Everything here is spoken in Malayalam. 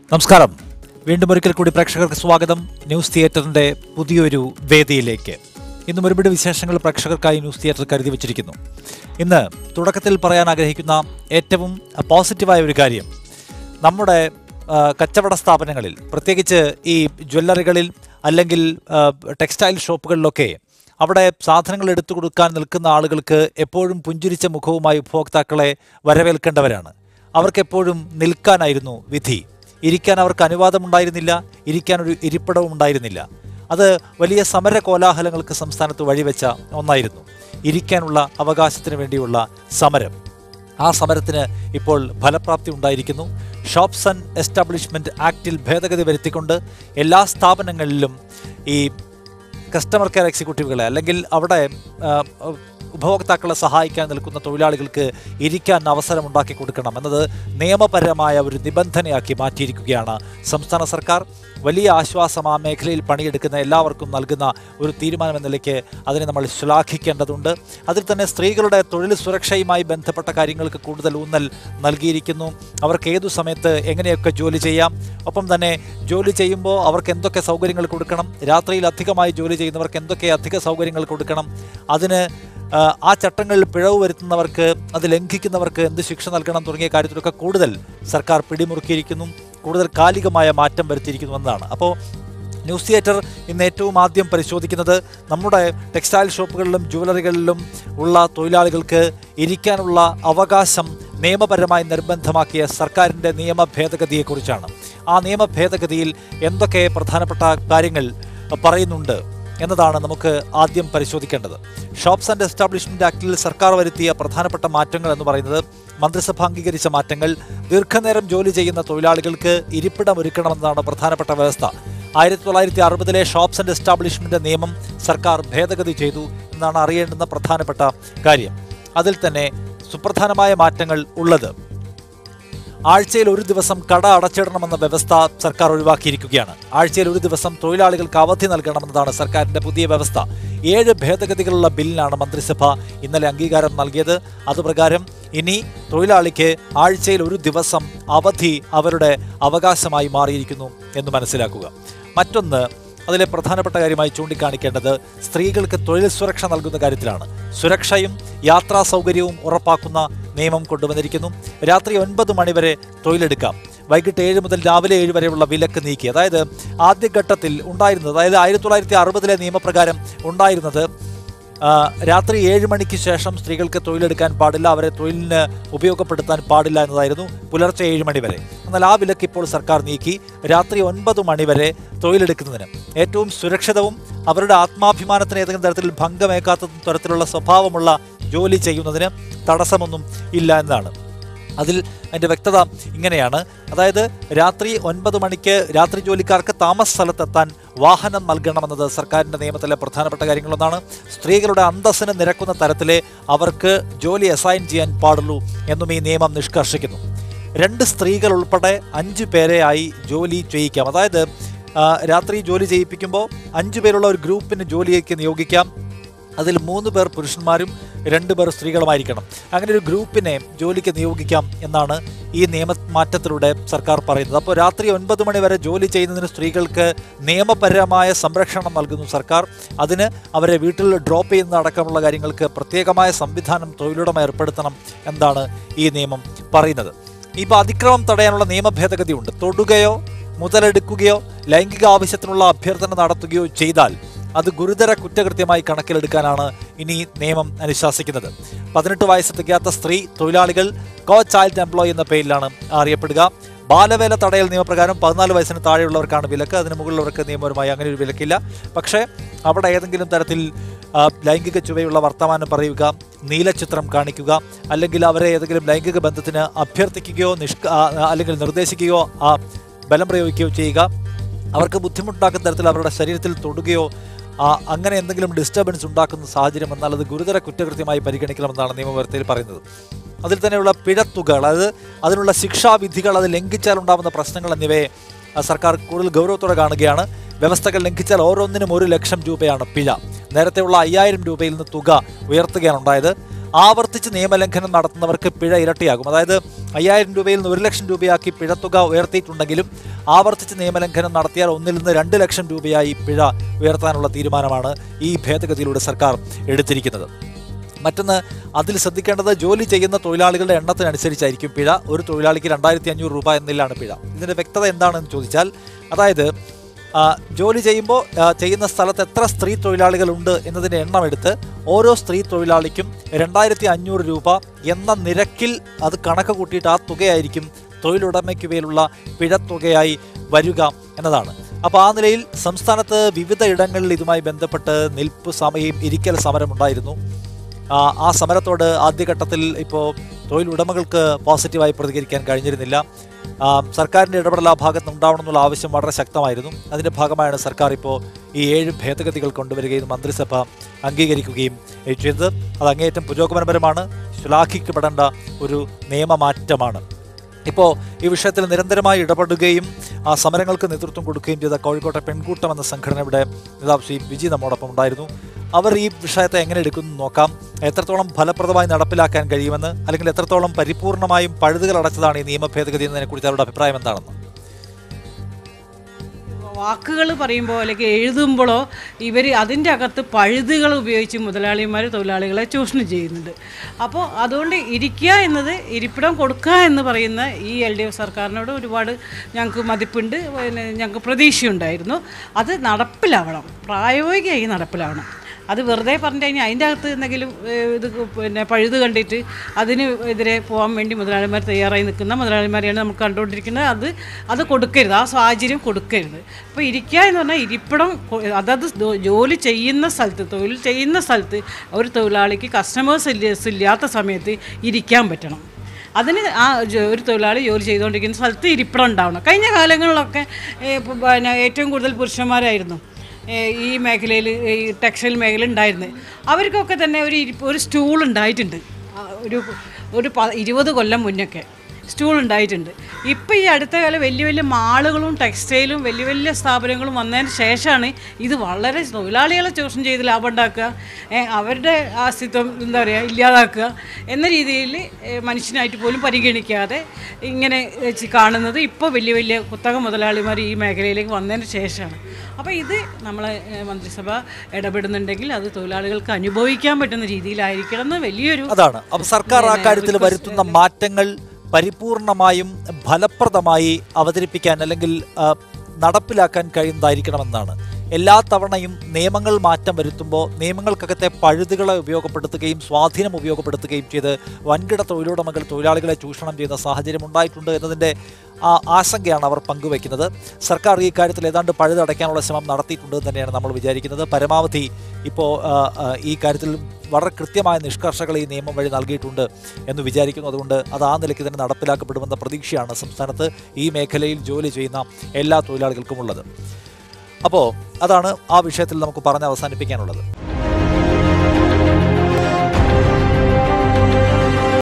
നമസ്കാരം വീണ്ടും ഒരിക്കൽ കൂടി പ്രേക്ഷകർക്ക് സ്വാഗതം ന്യൂസ് തിയേറ്ററിന്റെ പുതിയൊരു വേദിയിലേക്ക് ഇന്നും ഒരുപാട് വിശേഷങ്ങൾ പ്രേക്ഷകർക്കായി ന്യൂസ് തിയേറ്റർ കരുതി വച്ചിരിക്കുന്നു ഇന്ന് തുടക്കത്തിൽ പറയാൻ ആഗ്രഹിക്കുന്ന ഏറ്റവും പോസിറ്റീവായ ഒരു കാര്യം നമ്മുടെ ആ, കച്ചവട സ്ഥാപനങ്ങളിൽ പ്രത്യേകിച്ച് ഈ ജ്വല്ലറികളിൽ അല്ലെങ്കിൽ ആ, ടെക്സ്റ്റൈൽ ഷോപ്പുകളിലൊക്കെ അവിടെ സാധനങ്ങൾ എടുത്തു കൊടുക്കാൻ നിൽക്കുന്ന ആളുകൾക്ക് എപ്പോഴും പുഞ്ചിരിച്ച മുഖവുമായി ഉപഭോക്താക്കളെ വരവേൽക്കേണ്ടവരാണ് അവർക്കെപ്പോഴും നിൽക്കാനായിരുന്നു വിധി ഇരിക്കാൻ അവർക്ക് അനുവാദമുണ്ടായിരുന്നില്ല ഇരിക്കാൻ ഒരു ഇരിപ്പിടവും ഉണ്ടായിരുന്നില്ല അത് വലിയ സമര കോലാഹലങ്ങൾക്ക് സംസ്ഥാനത്ത് വഴിവെച്ച ഒന്നായിരുന്നു ഇരിക്കാനുള്ള അവകാശത്തിന് വേണ്ടിയുള്ള സമരം ആ സമരത്തിന് ഇപ്പോൾ ഫലപ്രാപ്തി ഉണ്ടായിരിക്കുന്നു ഷോപ്സ് ആൻഡ് എസ്റ്റാബ്ലിഷ്മെന്റ് ആക്ടിൽ ഭേദഗതി വരുത്തിക്കൊണ്ട് എല്ലാ സ്ഥാപനങ്ങളിലും ഈ കസ്റ്റമർ കെയർ എക്സിക്യൂട്ടീവുകളെ അല്ലെങ്കിൽ അവിടെ ആ, ഉപഭോക്താക്കളെ സഹായിക്കാൻ നിൽക്കുന്ന തൊഴിലാളികൾക്ക് ഇരിക്കാൻ അവസരം ഉണ്ടാക്കി കൊടുക്കണം എന്നത് നിയമപരമായ ഒരു നിബന്ധനയാക്കി മാറ്റിയിരിക്കുകയാണ് സംസ്ഥാന സർക്കാർ വലിയ ആശ്വാസം ആ മേഖലയിൽ പണിയെടുക്കുന്ന എല്ലാവർക്കും നൽകുന്ന ഒരു തീരുമാനം എന്ന നിലയ്ക്ക് അതിനെ നമ്മൾ ശ്ലാഘിക്കേണ്ടതുണ്ട് അതിൽ തന്നെ സ്ത്രീകളുടെ തൊഴിൽ സുരക്ഷയുമായി ബന്ധപ്പെട്ട കാര്യങ്ങൾക്ക് കൂടുതൽ ഊന്നൽ നൽകിയിരിക്കുന്നു അവർക്ക് ഏതു സമയത്ത് എങ്ങനെയൊക്കെ ജോലി ചെയ്യാം ഒപ്പം തന്നെ ജോലി ചെയ്യുമ്പോൾ അവർക്ക് എന്തൊക്കെ സൗകര്യങ്ങൾ കൊടുക്കണം രാത്രിയിൽ അധികമായി ജോലി ചെയ്യുന്നവർക്ക് എന്തൊക്കെ അധിക സൗകര്യങ്ങൾ കൊടുക്കണം അതിന് ആ, ആ ചട്ടങ്ങളിൽ പിഴവ് വരുത്തുന്നവർക്ക് അത് ലംഘിക്കുന്നവർക്ക് എന്ത് ശിക്ഷ നൽകണം തുടങ്ങിയ കാര്യത്തിലൊക്കെ കൂടുതൽ സർക്കാർ പിടിമുറുക്കിയിരിക്കുന്നു കൂടുതൽ കാലികമായ മാറ്റം വരുത്തിയിരിക്കുന്നു എന്നതാണ് അപ്പോൾ ന്യൂസ് തിയേറ്റർ ഇന്ന് ഏറ്റവും ആദ്യം പരിശോധിക്കുന്നത് നമ്മുടെ ടെക്സ്റ്റൈൽ ഷോപ്പുകളിലും ജുവലറികളിലും ഉള്ള തൊഴിലാളികൾക്ക് ഇരിക്കാനുള്ള അവകാശം നിയമപരമായി നിർബന്ധമാക്കിയ സർക്കാരിൻ്റെ നിയമ ഭേദഗതിയെക്കുറിച്ചാണ് ആ നിയമ ഭേദഗതിയിൽ എന്തൊക്കെ പ്രധാനപ്പെട്ട കാര്യങ്ങൾ പറയുന്നുണ്ട് എന്നതാണ് നമുക്ക് ആദ്യം പരിശോധിക്കേണ്ടത് ഷോപ്സ് ആൻഡ് എസ്റ്റാബ്ലിഷ്മെന്റ് ആക്ടിൽ സർക്കാർ വരുത്തിയ പ്രധാനപ്പെട്ട മാറ്റങ്ങൾ എന്ന് പറയുന്നത് മന്ത്രിസഭ അംഗീകരിച്ച മാറ്റങ്ങൾ ദീർഘനേരം ജോലി ചെയ്യുന്ന തൊഴിലാളികൾക്ക് ഇരിപ്പിടം ഒരുക്കണമെന്നതാണ് പ്രധാനപ്പെട്ട വ്യവസ്ഥ ആയിരത്തി തൊള്ളായിരത്തി അറുപതിലെ ഷോപ്സ് ആൻഡ് എസ്റ്റാബ്ലിഷ്മെന്റ് നിയമം സർക്കാർ ഭേദഗതി ചെയ്തു എന്നാണ് അറിയേണ്ടുന്ന പ്രധാനപ്പെട്ട കാര്യം അതിൽ തന്നെ സുപ്രധാനമായ മാറ്റങ്ങൾ ഉള്ളത് ആഴ്ചയിൽ ഒരു ദിവസം കട അടച്ചിടണമെന്ന വ്യവസ്ഥ സർക്കാർ ഒഴിവാക്കിയിരിക്കുകയാണ് ആഴ്ചയിൽ ഒരു ദിവസം തൊഴിലാളികൾക്ക് അവധി നൽകണമെന്നതാണ് സർക്കാരിന്റെ പുതിയ വ്യവസ്ഥ ഏഴ് ഭേദഗതികളുള്ള ബില്ലിനാണ് മന്ത്രിസഭ ഇന്നലെ അംഗീകാരം നൽകിയത് അതുപ്രകാരം ഇനി തൊഴിലാളിക്ക് ആഴ്ചയിൽ ഒരു ദിവസം അവധി അവരുടെ അവകാശമായി മാറിയിരിക്കുന്നു എന്ന് മനസ്സിലാക്കുക മറ്റൊന്ന് അതിലെ പ്രധാനപ്പെട്ട കാര്യമായി ചൂണ്ടിക്കാണിക്കേണ്ടത് സ്ത്രീകൾക്ക് തൊഴിൽ സുരക്ഷ നൽകുന്ന കാര്യത്തിലാണ് സുരക്ഷയും യാത്രാ സൗകര്യവും ഉറപ്പാക്കുന്ന നിയമം കൊണ്ടുവന്നിരിക്കുന്നു രാത്രി ഒൻപത് മണിവരെ തൊഴിലെടുക്കാം വൈകിട്ട് ഏഴ് മുതൽ രാവിലെ ഏഴ് വരെയുള്ള വിലക്ക് നീക്കി അതായത് ആദ്യഘട്ടത്തിൽ ഉണ്ടായിരുന്നത് അതായത് ആയിരത്തി തൊള്ളായിരത്തി അറുപതിലെ നിയമപ്രകാരം ഉണ്ടായിരുന്നത് ആ, രാത്രി ഏഴ് മണിക്ക് ശേഷം സ്ത്രീകൾക്ക് തൊഴിലെടുക്കാൻ പാടില്ല അവരെ തൊഴിലിന് ഉപയോഗപ്പെടുത്താൻ പാടില്ല എന്നതായിരുന്നു പുലർച്ചെ ഏഴ് മണി വരെ എന്നാൽ ആ വിലക്ക് ഇപ്പോൾ സർക്കാർ നീക്കി രാത്രി ഒൻപത് മണി വരെ തൊഴിലെടുക്കുന്നതിന് ഏറ്റവും സുരക്ഷിതവും അവരുടെ ആത്മാഭിമാനത്തിന് ഏതെങ്കിലും തരത്തിൽ ഭംഗമേക്കാത്ത തരത്തിലുള്ള സ്വഭാവമുള്ള ജോലി ചെയ്യുന്നതിന് തടസ്സമൊന്നും ഇല്ല എന്നതാണ് അതിൽ അതിൻ്റെ വ്യക്തത ഇങ്ങനെയാണ് അതായത് രാത്രി ഒൻപത് മണിക്ക് രാത്രി ജോലിക്കാർക്ക് താമസ സ്ഥലത്തെത്താൻ വാഹനം നൽകണമെന്നത് സർക്കാരിൻ്റെ നിയമത്തിലെ പ്രധാനപ്പെട്ട കാര്യങ്ങളൊന്നാണ് സ്ത്രീകളുടെ അന്തസ്സിന് നിരക്കുന്ന തരത്തിലെ അവർക്ക് ജോലി അസൈൻ ചെയ്യാൻ പാടുള്ളൂ എന്നും ഈ നിയമം നിഷ്കർഷിക്കുന്നു രണ്ട് സ്ത്രീകൾ ഉൾപ്പെടെ അഞ്ച് പേരെയായി ജോലി ചെയ്യിക്കാം അതായത് ആ, രാത്രി ജോലി ചെയ്യിപ്പിക്കുമ്പോൾ അഞ്ച് പേരുള്ള ഒരു ഗ്രൂപ്പിന് ജോലിയേക്ക് നിയോഗിക്കാം അതിൽ മൂന്ന് പേർ പുരുഷന്മാരും രണ്ട് പേർ സ്ത്രീകളുമായിരിക്കണം അങ്ങനെ ഒരു ഗ്രൂപ്പിനെ ജോലിക്ക് നിയോഗിക്കാം എന്നാണ് ഈ നിയമ മാറ്റത്തിലൂടെ സർക്കാർ പറയുന്നത് അപ്പോൾ രാത്രി ഒൻപത് മണി വരെ ജോലി ചെയ്യുന്നതിന് സ്ത്രീകൾക്ക് നിയമപരമായ സംരക്ഷണം നൽകുന്നു സർക്കാർ അതിന് അവരെ വീട്ടിൽ ഡ്രോപ്പ് ചെയ്യുന്ന അടക്കമുള്ള കാര്യങ്ങൾക്ക് പ്രത്യേകമായ സംവിധാനം തൊഴിലുടമ ഏർപ്പെടുത്തണം എന്നാണ് ഈ നിയമം പറയുന്നത് ഇപ്പോൾ അതിക്രമം തടയാനുള്ള നിയമ ഭേദഗതി ഉണ്ട് തൊടുകയോ മുതലെടുക്കുകയോ ലൈംഗിക ആവശ്യത്തിനുള്ള അഭ്യർത്ഥന നടത്തുകയോ ചെയ്താൽ അത് ഗുരുതര കുറ്റകൃത്യമായി കണക്കിലെടുക്കാനാണ് ഇനി നിയമം അനുശാസിക്കുന്നത് പതിനെട്ട് വയസ്സ് തികയാത്ത സ്ത്രീ തൊഴിലാളികൾ കോ ചൈൽഡ് എംപ്ലോയി എന്ന പേരിലാണ് അറിയപ്പെടുക ബാലവേല തടയൽ നിയമപ്രകാരം പതിനാല് വയസ്സിന് താഴെയുള്ളവർക്കാണ് വിലക്ക് അതിന് മുകളിലുള്ളവർക്ക് നിയമപരമായി അങ്ങനെ ഒരു വിലക്കില്ല പക്ഷേ അവിടെ ഏതെങ്കിലും തരത്തിൽ ആ, ലൈംഗിക ചുവയുള്ള വർത്തമാനം പറയുക നീലച്ചിത്രം കാണിക്കുക അല്ലെങ്കിൽ അവരെ ഏതെങ്കിലും ലൈംഗിക ബന്ധത്തിന് അഭ്യർത്ഥിക്കുകയോ നിഷ്ക ആ, അല്ലെങ്കിൽ നിർദ്ദേശിക്കുകയോ ആ ബലം പ്രയോഗിക്കുകയോ ചെയ്യുക അവർക്ക് ബുദ്ധിമുട്ടാക്കുന്ന തരത്തിൽ അവരുടെ ശരീരത്തിൽ തൊടുകയോ ആ, അങ്ങനെ എന്തെങ്കിലും ഡിസ്റ്റർബൻസ് ഉണ്ടാക്കുന്ന സാഹചര്യം വന്നാൽ അത് ഗുരുതര കുറ്റകൃത്യമായി പരിഗണിക്കണമെന്നാണ് നിയമവ്യവസ്ഥയിൽ പറയുന്നത് അതിൽ തന്നെയുള്ള പിഴത്തുകകൾ അതായത് അതിനുള്ള ശിക്ഷാവിധികൾ അത് ലംഘിച്ചാൽ ഉണ്ടാകുന്ന പ്രശ്നങ്ങൾ എന്നിവയെ ആ, സർക്കാർ കൂടുതൽ ഗൗരവത്തോടെ കാണുകയാണ് വ്യവസ്ഥകൾ ലംഘിച്ചാൽ ഓരോന്നിനും ഒരു ലക്ഷം രൂപയാണ് പിഴ നേരത്തെയുള്ള അയ്യായിരം രൂപയിൽ നിന്ന് തുക ഉയർത്തുകയാണ് ഉണ്ടായത് ആവർത്തിച്ച് നിയമലംഘനം നടത്തുന്നവർക്ക് പിഴ ഇരട്ടിയാകും അതായത് അയ്യായിരം രൂപയിൽ നിന്ന് ഒരു ലക്ഷം രൂപയാക്കി പിഴത്തുക ഉയർത്തിയിട്ടുണ്ടെങ്കിലും ആവർത്തിച്ച് നിയമലംഘനം നടത്തിയാൽ ഒന്നിൽ നിന്ന് രണ്ട് ലക്ഷം രൂപയായി പിഴ ഉയർത്താനുള്ള തീരുമാനമാണ് ഈ ഭേദഗതിയിലൂടെ സർക്കാർ എടുത്തിരിക്കുന്നത് മറ്റൊന്ന് അതിൽ ശ്രദ്ധിക്കേണ്ടത് ജോലി ചെയ്യുന്ന തൊഴിലാളികളുടെ എണ്ണത്തിനനുസരിച്ചായിരിക്കും പിഴ ഒരു തൊഴിലാളിക്ക് രണ്ടായിരത്തി അഞ്ഞൂറ് രൂപ എന്നിലാണ് പിഴ ഇതിന്റെ വ്യക്തത എന്താണെന്ന് ചോദിച്ചാൽ അതായത് ആ, ജോലി ചെയ്യുമ്പോൾ ആ, ചെയ്യുന്ന സ്ഥലത്ത് എത്ര സ്ത്രീ തൊഴിലാളികളുണ്ട് എന്നതിൻ്റെ എണ്ണം എടുത്ത് ഓരോ സ്ത്രീ തൊഴിലാളിക്കും രണ്ടായിരത്തി അഞ്ഞൂറ് രൂപ എന്ന നിരക്കിൽ അത് കണക്ക് കൂട്ടിയിട്ട് ആ തുകയായിരിക്കും തൊഴിലുടമയ്ക്ക് മേലുള്ള പിഴത്തുകയായി വരിക എന്നതാണ് അപ്പോൾ ആ നിലയിൽ സംസ്ഥാനത്ത് വിവിധ ഇടങ്ങളിൽ ഇതുമായി ബന്ധപ്പെട്ട് നിൽപ്പ് സമയം ഇരിക്കൽ സമരമുണ്ടായിരുന്നു ആ, ആ സമരത്തോട് ആദ്യഘട്ടത്തിൽ ഇപ്പോൾ തൊഴിലുടമകൾക്ക് പോസിറ്റീവായി പ്രതികരിക്കാൻ കഴിഞ്ഞിരുന്നില്ല ആ, സർക്കാരിൻ്റെ ഇടപെടൽ ആ ഭാഗത്ത് ഉണ്ടാവണമെന്നുള്ള ആവശ്യം വളരെ ശക്തമായിരുന്നു അതിൻ്റെ ഭാഗമായാണ് സർക്കാർ ഇപ്പോൾ ഈ ഏഴ് ഭേദഗതികൾ കൊണ്ടുവരികയും മന്ത്രിസഭ അംഗീകരിക്കുകയും ചെയ്തത് അത് അങ്ങേയറ്റം പുരോഗമനപരമാണ് ശ്ലാഘിക്കപ്പെടേണ്ട ഒരു നിയമമാറ്റമാണ് ഇപ്പോൾ ഈ വിഷയത്തിൽ നിരന്തരമായി ഇടപെടുകയും ആ സമരങ്ങൾക്ക് നേതൃത്വം കൊടുക്കുകയും ചെയ്ത കോഴിക്കോട്ടെ പെൺകൂട്ടം എന്ന സംഘടനയുടെ നേതാവ് ശ്രീ വിജി നമ്മോടൊപ്പം ഉണ്ടായിരുന്നു അവർ ഈ വിഷയത്തെ എങ്ങനെ എടുക്കുന്നു എന്ന് നോക്കാം എത്രത്തോളം ഫലപ്രദമായി നടപ്പിലാക്കാൻ കഴിയുമെന്ന് അല്ലെങ്കിൽ എത്രത്തോളം പരിപൂർണമായും പഴുതുകൾ അടച്ചതാണ് ഈ നിയമ ഭേദഗതി എന്നതിനെക്കുറിച്ച് അവരുടെ അഭിപ്രായം എന്താണെന്ന് വാക്കുകൾ പറയുമ്പോൾ അല്ലെങ്കിൽ എഴുതുമ്പോഴോ ഇവർ അതിൻ്റെ അകത്ത് പഴുതുകൾ ഉപയോഗിച്ച് മുതലാളിമാർ തൊഴിലാളികളെ ചൂഷണം ചെയ്യുന്നുണ്ട് അപ്പോൾ അതുകൊണ്ട് ഇരിക്കുക എന്നത് ഇരിപ്പിടം കൊടുക്കുക എന്ന് പറയുന്ന ഈ എൽ ഡി എഫ് സർക്കാരിനോട് ഒരുപാട് ഞങ്ങൾക്ക് മതിപ്പുണ്ട് പിന്നെ ഞങ്ങൾക്ക് പ്രതീക്ഷയുണ്ടായിരുന്നു അത് നടപ്പിലാവണം പ്രായോഗികമായി നടപ്പിലാവണം അത് വെറുതെ പറഞ്ഞു കഴിഞ്ഞാൽ അതിൻ്റെ അകത്ത് എന്തെങ്കിലും ഏഹ്, ഇത് പിന്നെ പഴുത് കണ്ടിട്ട് അതിന് എതിരെ പോകാൻ വേണ്ടി മുതലാളിമാർ തയ്യാറായി നിൽക്കുന്ന മുതലാളിമാരെയാണ് നമ്മൾ കണ്ടുകൊണ്ടിരിക്കുന്നത് അത് അത് കൊടുക്കരുത് ആ സാഹചര്യം കൊടുക്കരുത് അപ്പോൾ ഇരിക്കുക എന്ന് പറഞ്ഞാൽ ഇരിപ്പിടം കൊ- അതത് ദോ- ജോലി ചെയ്യുന്ന സ്ഥലത്ത് തൊഴിൽ ചെയ്യുന്ന സ്ഥലത്ത് ഒരു തൊഴിലാളിക്ക് കസ്റ്റമേഴ്സ് ഇല്ല ഇല്ലാത്ത സമയത്ത് ഇരിക്കാൻ പറ്റണം അതിന് ആ ജോ- ഒരു തൊഴിലാളി ജോലി ചെയ്തുകൊണ്ടിരിക്കുന്ന സ്ഥലത്ത് ഇരിപ്പിടം ഉണ്ടാവണം കഴിഞ്ഞ കാലങ്ങളിലൊക്കെ ഏ, ഇപ്പൊ പിന്നെ ഏറ്റവും കൂടുതൽ പുരുഷന്മാരായിരുന്നു ഏ, ഈ മേഖലയിൽ ഈ ടെക്സ്റ്റൈൽ മേഖല ഉണ്ടായിരുന്നത് അവർക്കൊക്കെ തന്നെ ഒരു ഇരിപ്പ് ഒരു സ്റ്റൂൾ ഉണ്ടായിട്ടുണ്ട് ആ, ഒരു ഒരു പ ഇരുപത് കൊല്ലം മുന്നൊക്കെ സ്റ്റൂൾ ഉണ്ടായിട്ടുണ്ട് ഇപ്പോൾ ഈ അടുത്ത കാലം വലിയ വലിയ മാളുകളും ടെക്സ്റ്റൈലും വലിയ വലിയ സ്ഥാപനങ്ങളും വന്നതിന് ശേഷമാണ് ഇത് വളരെ തൊഴിലാളികളെ ചൂഷണം ചെയ്ത് ലാഭം ഉണ്ടാക്കുക ഏ, അവരുടെ അസ്തിത്വം എന്താ പറയുക ഇല്ലാതാക്കുക എന്ന രീതിയിൽ മനുഷ്യനായിട്ട് പോലും പരിഗണിക്കാതെ ഇങ്ങനെ വെച്ച് കാണുന്നത് ഇപ്പോൾ വലിയ വലിയ കുത്തക മുതലാളിമാർ ഈ മേഖലയിലേക്ക് വന്നതിന് ശേഷമാണ് അപ്പോൾ ഇത് നമ്മളെ ഏ, മന്ത്രിസഭ ഇടപെടുന്നുണ്ടെങ്കിൽ അത് തൊഴിലാളികൾക്ക് അനുഭവിക്കാൻ പറ്റുന്ന രീതിയിലായിരിക്കണം എന്ന് വലിയൊരു അതാണ് അപ്പൊ സർക്കാർ ആ കാര്യത്തിൽ വരുത്തുന്ന മാറ്റങ്ങൾ പരിപൂർണമായും ഫലപ്രദമായി അവതരിപ്പിക്കാൻ അല്ലെങ്കിൽ ആ, നടപ്പിലാക്കാൻ കഴിയുന്നതായിരിക്കണമെന്നാണ് എല്ലാ തവണയും നിയമങ്ങൾ മാറ്റം വരുത്തുമ്പോൾ നിയമങ്ങൾക്കകത്തെ പഴുതുകളെ ഉപയോഗപ്പെടുത്തുകയും സ്വാധീനം ഉപയോഗപ്പെടുത്തുകയും ചെയ്ത് വൻകിട തൊഴിലുടമകൾ തൊഴിലാളികളെ ചൂഷണം ചെയ്യുന്ന സാഹചര്യം ഉണ്ടായിട്ടുണ്ട് എന്നതിൻ്റെ ആ ആശങ്കയാണ് അവർ പങ്കുവയ്ക്കുന്നത് സർക്കാർ ഈ കാര്യത്തിൽ ഏതാണ്ട് പഴുതടയ്ക്കാനുള്ള ശ്രമം നടത്തിയിട്ടുണ്ട് എന്ന് തന്നെയാണ് നമ്മൾ വിചാരിക്കുന്നത് പരമാവധി ഇപ്പോൾ ഈ കാര്യത്തിൽ വളരെ കൃത്യമായ നിഷ്കർഷകൾ ഈ നിയമം വഴി നൽകിയിട്ടുണ്ട് എന്ന് വിചാരിക്കുന്നു അതുകൊണ്ട് അത് ആ നിലയ്ക്ക് തന്നെ നടപ്പിലാക്കപ്പെടുമെന്ന പ്രതീക്ഷയാണ് സംസ്ഥാനത്ത് ഈ മേഖലയിൽ ജോലി ചെയ്യുന്ന എല്ലാ തൊഴിലാളികൾക്കും ഉള്ളത് അപ്പോൾ അതാണ് ആ വിഷയത്തിൽ നമുക്ക് പറഞ്ഞ് അവസാനിപ്പിക്കാനുള്ളത്